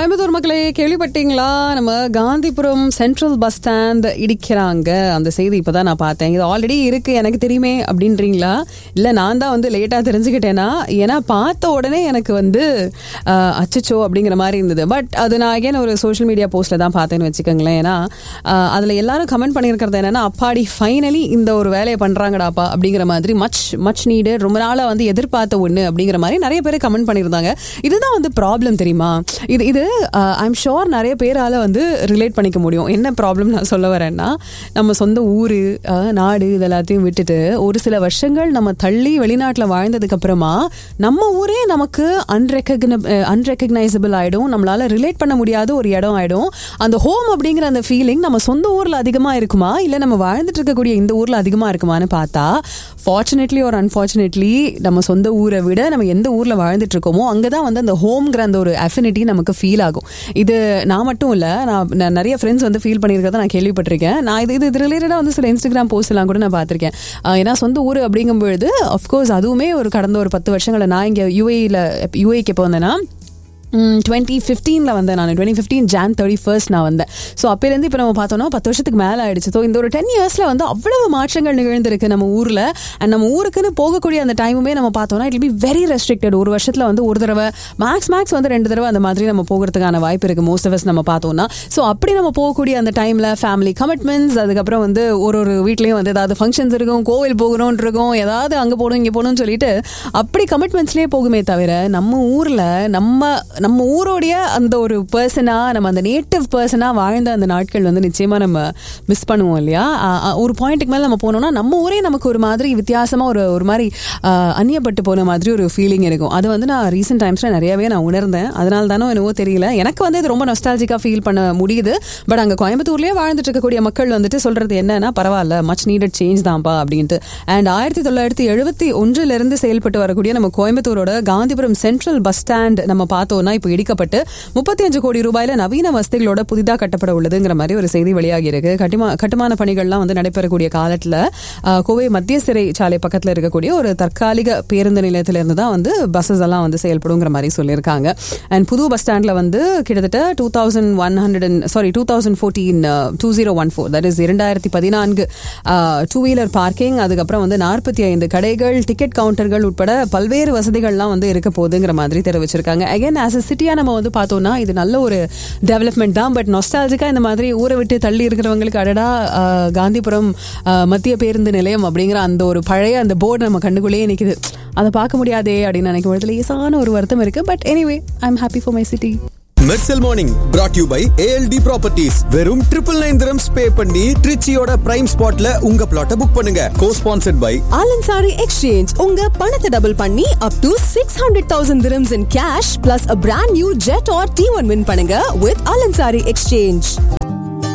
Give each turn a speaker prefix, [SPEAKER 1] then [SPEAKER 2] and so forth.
[SPEAKER 1] கோயம்புத்தூர் மக்களே கேள்விப்பட்டீங்களா நம்ம காந்திபுரம் சென்ட்ரல் பஸ் ஸ்டாண்ட் இடிக்கிறாங்க அந்த செய்தி இப்பதான் நான் பார்த்தேன் இது ஆல்ரெடி இருக்கு எனக்கு தெரியுமே அப்படின்றீங்களா இல்ல நான் தான் வந்து லேட்டா தெரிஞ்சுக்கிட்டேனா ஏன்னா பார்த்த உடனே எனக்கு வந்து அஹ், அச்சச்சோ அப்படிங்கிற மாதிரி இருந்தது பட் அது நான் again ஒரு சோஷியல் மீடியா போஸ்ட்ல தான் பார்த்தேன்னு வச்சுக்கோங்களேன் ஏன்னா அஹ், அதுல எல்லாரும் கமெண்ட் பண்ணியிருக்கிறது என்னன்னா அப்பாடி ஃபைனலி இந்த ஒரு வேலையை பண்றாங்கடாப்பா அப்படிங்கிற மாதிரி மச் மச் நீடு ரொம்ப நாளா வந்து எதிர்பார்த்த ஒண்ணு அப்படிங்கிற மாதிரி நிறைய பேர் கமெண்ட் பண்ணியிருந்தாங்க இதுதான் வந்து ப்ராப்ளம் தெரியுமா இது இது ஐம் ஷோர் நிறைய பேரால வந்து ரிலேட் பண்ணிக்க முடியும் என்ன ப்ராப்ளம் நான் சொல்ல வரேன்னா நம்ம சொந்த ஊரு அஹ், நாடு இது எல்லாத்தையும் விட்டுட்டு ஒரு சில வருஷங்கள் நம்ம தள்ளி வெளிநாட்டில் வாழ்ந்ததுக்கு அப்புறமா நம்ம ஊரே நமக்கு அன்ரெக்கக்ன அன்ரெக்கக்னைசபிள் ஆயிடும் நம்மளால ரிலேட் பண்ண முடியாத ஒரு இடம் ஆயிடும் அந்த ஹோம் அப்படிங்கிற அந்த ஃபீலிங் நம்ம சொந்த ஊர்ல அதிகமா இருக்குமா இல்ல நம்ம வாழ்ந்துட்டு இருக்கக்கூடிய இந்த ஊர்ல அதிகமா இருக்குமான்னு பார்த்தா ஃபார்ச்சுனேட்லி ஒரு அன்ஃபார்ச்சுனேட்லி நம்ம சொந்த ஊரை விட நம்ம எந்த ஊர்ல வாழ்ந்துட்டு இருக்கோமோ அங்கதான் வந்து அந்த ஹோம்ங்கிற அந்த ஒரு அஃபினிட்டி நமக்கு ஃபீல் ஆகும் இது நான் மட்டும் இல்ல நான் நான் நிறைய ஃப்ரெண்ட்ஸ் வந்து ஃபீல் பண்ணியிருக்கிறத நான் கேள்விப்பட்டிருக்கேன் நான் இது இது ரிலேட்டடாக வந்து சில இன்ஸ்டாகிராம் போஸ்ட் எல்லாம் கூட நான் பார்த்திருக்கேன் ஆஹ் ஏன்னா சொந்த ஊர் அப்படிங்கும்பொழுது அஃப்கோர்ஸ் அதுவுமே ஒரு கடந்த ஒரு பத்து வருஷங்கள நான் இங்கே யூஏயில் யூஏக்கு எப்போ வந்தேன்னா டுவெண்ட்டி ஃபிஃப்டீனில் வந்தேன் நான் twenty fifteen Jan thirty first நான் வந்தேன் ஸோ அப்போலேருந்து இப்போ நம்ம பார்த்தோம்னா பத்து வருஷத்துக்கு மேலே ஆயிடுச்சு ஸோ இந்த ஒரு டென் இயர்ஸில் வந்து அவ்வளவு மாற்றங்கள் நிகழ்ந்திருக்கு நம்ம ஊரில் அண்ட் நம்ம ஊருக்குன்னு போகக்கூடிய அந்த டைமுமே நம்ம பார்த்தோம்னா இட் பி வெரி ரெஸ்ட்ரிக்டட் ஒரு வருஷத்தில் வந்து ஒரு தடவை மேக்ஸ் மேக்ஸ் வந்து ரெண்டு தடவை அந்த மாதிரி நம்ம போகிறதுக்கான வாய்ப்பு இருக்குது மோஸ்ட் ஆஃப் நம்ம பார்த்தோம்னா ஸோ அப்படி நம்ம போகக்கூடிய அந்த டைமில் ஃபேமிலி கமிட்மெண்ட்ஸ் அதுக்கப்புறம் வந்து ஒரு ஒரு வீட்லேயும் வந்து ஏதாவது ஃபங்க்ஷன்ஸ் இருக்கும் கோவில் போகணும்னு இருக்கும் ஏதாவது அங்கே போகணும் இங்கே போகணும்னு சொல்லிட்டு அப்படி கமிட்மெண்ட்ஸ்லேயே போகுமே தவிர நம்ம ஊரில் நம்ம நம்ம ஊரோடைய அந்த ஒரு பர்சனா நம்ம அந்த நேட்டிவ் பர்சனா வாழ்ந்த அந்த நாட்கள் வந்து நிச்சயமா நம்ம மிஸ் பண்ணுவோம் இல்லையா ஆஹ் ஆஹ் ஒரு பாயிண்ட்டுக்கு மேல நம்ம போனோம்னா நம்ம ஊரே நமக்கு ஒரு மாதிரி வித்தியாசமா ஒரு ஒரு மாதிரி ஆஹ் அந்நியப்பட்டு போன மாதிரி ஒரு ஃபீலிங் இருக்கும் அது வந்து நான் ரீசெண்ட் டைம்ஸ்ல நிறையவே நான் உணர்ந்தேன் அதனால தானோ என்னவோ தெரியல எனக்கு வந்து இது ரொம்ப நொஸ்டாலஜிக்கா ஃபீல் பண்ண முடியுது பட் அங்க கோயம்புத்தூர்லயே வாழ்ந்துட்டு இருக்கக்கூடிய மக்கள் வந்துட்டு சொல்றது என்னன்னா பரவாயில்ல மச் நீடட் சேஞ்ச் தான்ப்பா அப்படின்ட்டு அண்ட் ஆயிரத்தி தொள்ளாயிரத்தி எழுபத்தி ஒன்றுல இருந்து செயல்பட்டு வரக்கூடிய நம்ம கோயம்புத்தூரோட காந்திபுரம் சென்ட்ரல் பஸ் ஸ்டாண்ட் நம்ம பார்த்தோம்னா இப்போ இடிக்கப்பட்டு முப்பத்தி அஞ்சு கோடி ரூபாயில நவீன வசதிகளோட புதிதாக கட்டப்பட உள்ளதுங்கிற மாதிரி ஒரு செய்தி வெளியாகி இருக்கு கட்டுமா கட்டுமான பணிகள்லாம் வந்து நடைபெறக்கூடிய காலத்துல ஆஹ், கோவை மத்திய சிறை சாலை பக்கத்துல இருக்கக்கூடிய ஒரு தற்காலிக பேருந்து நிலையத்திலிருந்து தான் வந்து பஸ்ஸஸ் எல்லாம் வந்து செயல்படுங்கிற மாதிரி சொல்லியிருக்காங்க அண்ட் புது பஸ் ஸ்டாண்ட்ல வந்து கிட்டத்தட்ட two thousand one hundred and sorry two thousand fourteen two zero one four that is இரண்டாயிரத்தி பதினான்கு டூ வீலர் பார்க்கிங் அதுக்கப்புறம் வந்து நாற்பத்தி ஐந்து கடைகள் டிக்கெட் கவுண்டர்கள் உட்பட பல்வேறு வசதிகள்லாம் வந்து இருக்க போகுதுங்கிற மாதிரி தெரிவிச்சிருக்காங்க அகைன் ஆஸ் அ சிட்டியா நம்ம வந்து பார்த்தோம்னா இது நல்ல ஒரு டெவலப்மெண்ட் தான் பட் நொஸ்டாலஜிக்கா இந்த மாதிரி ஊரை விட்டு தள்ளி இருக்கிறவங்களுக்கு அடடா ஆஹ், காந்திபுரம் ஆஹ், மத்திய பேருந்து நிலையம் அப்படிங்கிற அந்த ஒரு பழைய அந்த போர்டு நம்ம கண்ணுக்குள்ளேயே நிக்குது அதை பார்க்க முடியாதே அப்படின்னு நினைக்கும் பொழுது லேசான ஒரு வருத்தம் இருக்கு but anyway I am happy for my city
[SPEAKER 2] Mersal morning brought you by ALT properties வெறும் ட்ரிபிள் நைன் திரம்ஸ் பே பண்ணி ட்ரிச்சியோட பிரைம் ஸ்பாட்ல உங்க பிளாட்டை புக் பண்ணுங்க co sponsored by
[SPEAKER 3] Al Ansari exchange உங்க பணத்தை டபுள் பண்ணி up to six hundred thousand dirhams in cash plus a brand new Jetour T one win பண்ணுங்க வித் ஆலன்சாரி எக்ஸ்சேஞ்ச்